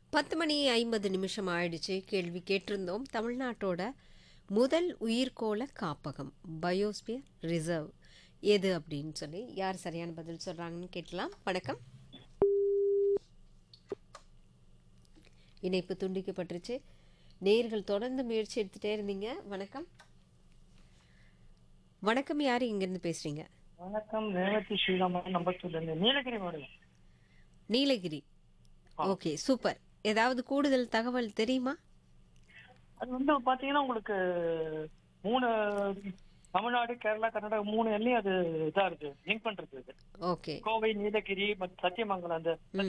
பத்து மணி ஐம்பது நிமிஷம் ஆயிடுச்சு கேள்வி கேட்டிருந்தோம் தமிழ்நாட்டோட முதல் உயிர்கோள காப்பகம் பயோஸ்பியர் ரிசர்வ் எது அப்படின்னு சொல்லி யார் சரியான பதில் சொல்கிறாங்கன்னு கேட்கலாம் வணக்கம் இணைப்பு துண்டிக்கப்பட்டுருச்சு நேர்கள் தொடர்ந்து முயற்சி எடுத்துகிட்டே இருந்தீங்க வணக்கம் வணக்கம் யார் இங்கேருந்து பேசுகிறீங்க வணக்கம் ரேவதி ஸ்ரீராமன் நம்பத்தூர்ல இருந்து நீலகிரி மாவட்டம் நீலகிரி ஓகே சூப்பர் ஏதாவது கூடுதல் தகவல் தெரியுமா அது வந்து பாத்தீங்கன்னா உங்களுக்கு மூணு தமிழ்நாடு கேரளா கர்நாடகா மூணு எல்லையும் அது இதா இருக்கு லிங்க் பண்றது இது ஓகே கோவை நீலகிரி மற்றும் சத்தியமங்கலம் அந்த